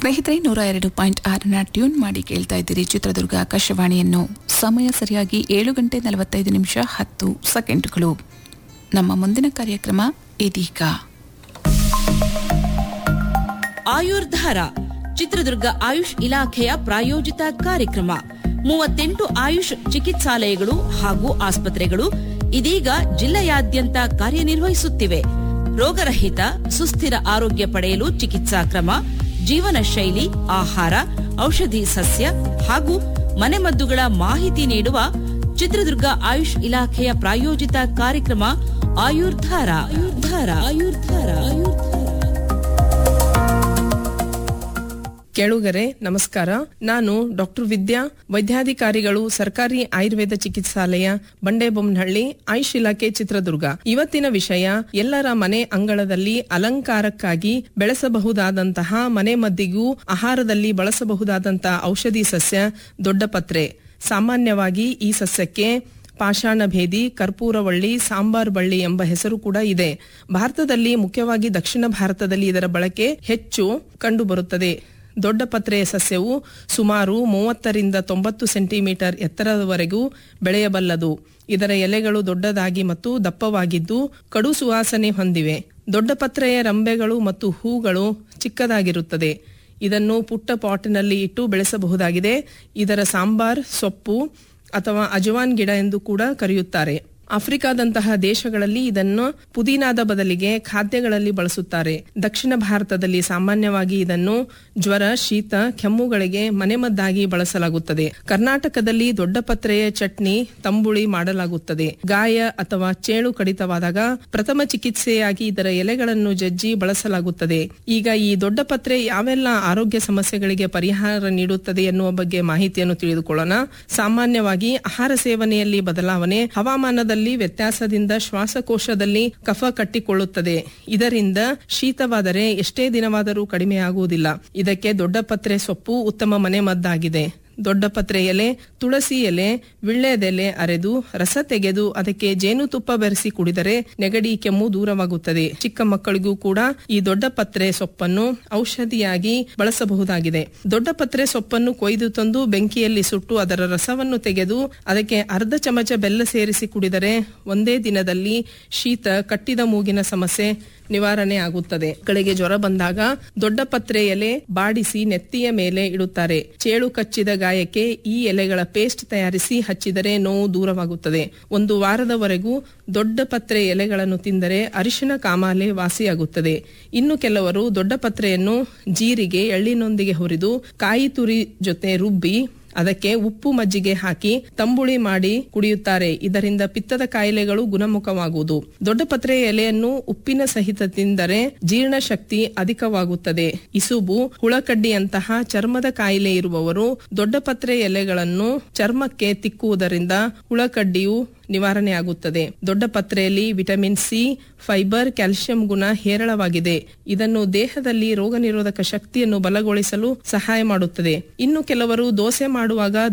ಸ್ನೇಹಿತರೆ ನೂರ ಎರಡು ಪಾಯಿಂಟ್ ಆರನ ಟ್ಯೂನ್ ಮಾಡಿ ಕೇಳ್ತಾ ಇದ್ದೀರಿ ಚಿತ್ರದುರ್ಗ ಆಕಾಶವಾಣಿಯನ್ನು ಸಮಯ ಸರಿಯಾಗಿ ಏಳು ಗಂಟೆ ನಲವತ್ತೈದು ನಿಮಿಷ ಹತ್ತು ಸೆಕೆಂಡ್ಗಳು ನಮ್ಮ ಮುಂದಿನ ಕಾರ್ಯಕ್ರಮ ಇದೀಗ ಆಯುರ್ಧಾರ ಚಿತ್ರದುರ್ಗ ಆಯುಷ್ ಇಲಾಖೆಯ ಪ್ರಾಯೋಜಿತ ಕಾರ್ಯಕ್ರಮ ಮೂವತ್ತೆಂಟು ಆಯುಷ್ ಚಿಕಿತ್ಸಾಲಯಗಳು ಹಾಗೂ ಆಸ್ಪತ್ರೆಗಳು ಇದೀಗ ಜಿಲ್ಲೆಯಾದ್ಯಂತ ಕಾರ್ಯನಿರ್ವಹಿಸುತ್ತಿವೆ ರೋಗರಹಿತ ಸುಸ್ಥಿರ ಆರೋಗ್ಯ ಪಡೆಯಲು ಚಿಕಿತ್ಸಾ ಕ್ರಮ ಜೀವನ ಶೈಲಿ ಆಹಾರ ಔಷಧಿ ಸಸ್ಯ ಹಾಗೂ ಮನೆಮದ್ದುಗಳ ಮಾಹಿತಿ ನೀಡುವ ಚಿತ್ರದುರ್ಗ ಆಯುಷ್ ಇಲಾಖೆಯ ಪ್ರಾಯೋಜಿತ ಕಾರ್ಯಕ್ರಮ ಆಯುರ್ಧಾರ ಆಯುರ್ಧಾರ ಆಯುರ್ಧಾರ ಆಯುರ್ಧಾರ ಕೇಳುಗರೆ ನಮಸ್ಕಾರ ನಾನು ಡಾಕ್ಟರ್ ವಿದ್ಯಾ ವೈದ್ಯಾಧಿಕಾರಿಗಳು ಸರ್ಕಾರಿ ಆಯುರ್ವೇದ ಚಿಕಿತ್ಸಾಲಯ ಬಂಡೇಬೊಮ್ಮನಹಳ್ಳಿ ಆಯುಷ್ ಇಲಾಖೆ ಚಿತ್ರದುರ್ಗ ಇವತ್ತಿನ ವಿಷಯ ಎಲ್ಲರ ಮನೆ ಅಂಗಳದಲ್ಲಿ ಅಲಂಕಾರಕ್ಕಾಗಿ ಬೆಳೆಸಬಹುದಾದಂತಹ ಮನೆ ಮದ್ದಿಗೂ ಆಹಾರದಲ್ಲಿ ಬಳಸಬಹುದಾದಂತಹ ಔಷಧಿ ಸಸ್ಯ ದೊಡ್ಡಪತ್ರೆ ಸಾಮಾನ್ಯವಾಗಿ ಈ ಸಸ್ಯಕ್ಕೆ ಪಾಷಾಣಭೇದಿ ಕರ್ಪೂರವಳ್ಳಿ ಸಾಂಬಾರ್ ಬಳ್ಳಿ ಎಂಬ ಹೆಸರು ಕೂಡ ಇದೆ ಭಾರತದಲ್ಲಿ ಮುಖ್ಯವಾಗಿ ದಕ್ಷಿಣ ಭಾರತದಲ್ಲಿ ಇದರ ಬಳಕೆ ಹೆಚ್ಚು ಕಂಡುಬರುತ್ತದೆ ದೊಡ್ಡ ಪತ್ರೆಯ ಸಸ್ಯವು ಸುಮಾರು ಮೂವತ್ತರಿಂದ ತೊಂಬತ್ತು ಸೆಂಟಿಮೀಟರ್ ಎತ್ತರದವರೆಗೂ ಬೆಳೆಯಬಲ್ಲದು ಇದರ ಎಲೆಗಳು ದೊಡ್ಡದಾಗಿ ಮತ್ತು ದಪ್ಪವಾಗಿದ್ದು ಕಡು ಸುವಾಸನೆ ಹೊಂದಿವೆ ದೊಡ್ಡ ಪತ್ರೆಯ ರಂಬೆಗಳು ಮತ್ತು ಹೂಗಳು ಚಿಕ್ಕದಾಗಿರುತ್ತದೆ ಇದನ್ನು ಪುಟ್ಟ ಪಾಟಿನಲ್ಲಿ ಇಟ್ಟು ಬೆಳೆಸಬಹುದಾಗಿದೆ ಇದರ ಸಾಂಬಾರ್ ಸೊಪ್ಪು ಅಥವಾ ಅಜವಾನ್ ಗಿಡ ಎಂದು ಕೂಡ ಕರೆಯುತ್ತಾರೆ ಆಫ್ರಿಕಾದಂತಹ ದೇಶಗಳಲ್ಲಿ ಇದನ್ನು ಪುದೀನಾದ ಬದಲಿಗೆ ಖಾದ್ಯಗಳಲ್ಲಿ ಬಳಸುತ್ತಾರೆ ದಕ್ಷಿಣ ಭಾರತದಲ್ಲಿ ಸಾಮಾನ್ಯವಾಗಿ ಇದನ್ನು ಜ್ವರ ಶೀತ ಕೆಮ್ಮುಗಳಿಗೆ ಮನೆಮದ್ದಾಗಿ ಬಳಸಲಾಗುತ್ತದೆ ಕರ್ನಾಟಕದಲ್ಲಿ ದೊಡ್ಡ ಪತ್ರೆಯ ಚಟ್ನಿ ತಂಬುಳಿ ಮಾಡಲಾಗುತ್ತದೆ ಗಾಯ ಅಥವಾ ಚೇಳು ಕಡಿತವಾದಾಗ ಪ್ರಥಮ ಚಿಕಿತ್ಸೆಯಾಗಿ ಇದರ ಎಲೆಗಳನ್ನು ಜಜ್ಜಿ ಬಳಸಲಾಗುತ್ತದೆ ಈಗ ಈ ದೊಡ್ಡ ಪತ್ರೆ ಯಾವೆಲ್ಲ ಆರೋಗ್ಯ ಸಮಸ್ಯೆಗಳಿಗೆ ಪರಿಹಾರ ನೀಡುತ್ತದೆ ಎನ್ನುವ ಬಗ್ಗೆ ಮಾಹಿತಿಯನ್ನು ತಿಳಿದುಕೊಳ್ಳೋಣ ಸಾಮಾನ್ಯವಾಗಿ ಆಹಾರ ಸೇವನೆಯಲ್ಲಿ ಬದಲಾವಣೆ ಹವಾಮಾನದಲ್ಲಿ ವ್ಯತ್ಯಾಸದಿಂದ ಶ್ವಾಸಕೋಶದಲ್ಲಿ ಕಫ ಕಟ್ಟಿಕೊಳ್ಳುತ್ತದೆ ಇದರಿಂದ ಶೀತವಾದರೆ ಎಷ್ಟೇ ದಿನವಾದರೂ ಕಡಿಮೆಯಾಗುವುದಿಲ್ಲ ಇದಕ್ಕೆ ದೊಡ್ಡ ಪತ್ರೆ ಸೊಪ್ಪು ಉತ್ತಮ ಮನೆಮದ್ದಾಗಿದೆ ದೊಡ್ಡ ಪತ್ರೆ ಎಲೆ ತುಳಸಿ ಎಲೆ ವಿಳ್ಳೆದೆಲೆ ಅರೆದು ರಸ ತೆಗೆದು ಅದಕ್ಕೆ ಜೇನುತುಪ್ಪ ಬೆರೆಸಿ ಕುಡಿದರೆ ನೆಗಡಿ ಕೆಮ್ಮು ದೂರವಾಗುತ್ತದೆ ಚಿಕ್ಕ ಮಕ್ಕಳಿಗೂ ಕೂಡ ಈ ದೊಡ್ಡ ಪತ್ರೆ ಸೊಪ್ಪನ್ನು ಔಷಧಿಯಾಗಿ ಬಳಸಬಹುದಾಗಿದೆ ದೊಡ್ಡ ಪತ್ರೆ ಸೊಪ್ಪನ್ನು ಕೊಯ್ದು ತಂದು ಬೆಂಕಿಯಲ್ಲಿ ಸುಟ್ಟು ಅದರ ರಸವನ್ನು ತೆಗೆದು ಅದಕ್ಕೆ ಅರ್ಧ ಚಮಚ ಬೆಲ್ಲ ಸೇರಿಸಿ ಕುಡಿದರೆ ಒಂದೇ ದಿನದಲ್ಲಿ ಶೀತ ಕಟ್ಟಿದ ಮೂಗಿನ ಸಮಸ್ಯೆ ನಿವಾರಣೆ ಆಗುತ್ತದೆ ಮಕ್ಕಳಿಗೆ ಜ್ವರ ಬಂದಾಗ ದೊಡ್ಡ ಪತ್ರೆ ಎಲೆ ಬಾಡಿಸಿ ನೆತ್ತಿಯ ಮೇಲೆ ಇಡುತ್ತಾರೆ ಚೇಳು ಕಚ್ಚಿದ ಗಾಯಕ್ಕೆ ಈ ಎಲೆಗಳ ಪೇಸ್ಟ್ ತಯಾರಿಸಿ ಹಚ್ಚಿದರೆ ನೋವು ದೂರವಾಗುತ್ತದೆ ಒಂದು ವಾರದವರೆಗೂ ದೊಡ್ಡ ಪತ್ರೆ ಎಲೆಗಳನ್ನು ತಿಂದರೆ ಅರಿಶಿನ ಕಾಮಾಲೆ ವಾಸಿಯಾಗುತ್ತದೆ ಇನ್ನು ಕೆಲವರು ದೊಡ್ಡ ಪತ್ರೆಯನ್ನು ಜೀರಿಗೆ ಎಳ್ಳಿನೊಂದಿಗೆ ಹುರಿದು ಕಾಯಿ ತುರಿ ಜೊತೆ ರುಬ್ಬಿ ಅದಕ್ಕೆ ಉಪ್ಪು ಮಜ್ಜಿಗೆ ಹಾಕಿ ತಂಬುಳಿ ಮಾಡಿ ಕುಡಿಯುತ್ತಾರೆ ಇದರಿಂದ ಪಿತ್ತದ ಕಾಯಿಲೆಗಳು ಗುಣಮುಖವಾಗುವುದು ದೊಡ್ಡ ಪತ್ರೆ ಎಲೆಯನ್ನು ಉಪ್ಪಿನ ಸಹಿತ ತಿಂದರೆ ಜೀರ್ಣಶಕ್ತಿ ಅಧಿಕವಾಗುತ್ತದೆ ಇಸುಬು ಹುಳಕಡ್ಡಿಯಂತಹ ಚರ್ಮದ ಕಾಯಿಲೆ ಇರುವವರು ದೊಡ್ಡ ಪತ್ರೆ ಎಲೆಗಳನ್ನು ಚರ್ಮಕ್ಕೆ ತಿಕ್ಕುವುದರಿಂದ ಹುಳಕಡ್ಡಿಯು ನಿವಾರಣೆ ಆಗುತ್ತದೆ ದೊಡ್ಡ ಪತ್ರೆಯಲ್ಲಿ ವಿಟಮಿನ್ ಸಿ ಫೈಬರ್ ಕ್ಯಾಲ್ಸಿಯಂ ಗುಣ ಹೇರಳವಾಗಿದೆ ಇದನ್ನು ದೇಹದಲ್ಲಿ ರೋಗ ನಿರೋಧಕ ಶಕ್ತಿಯನ್ನು ಬಲಗೊಳಿಸಲು ಸಹಾಯ ಮಾಡುತ್ತದೆ ಇನ್ನು ಕೆಲವರು ದೋಸೆ ಮಾಡುವಾಗ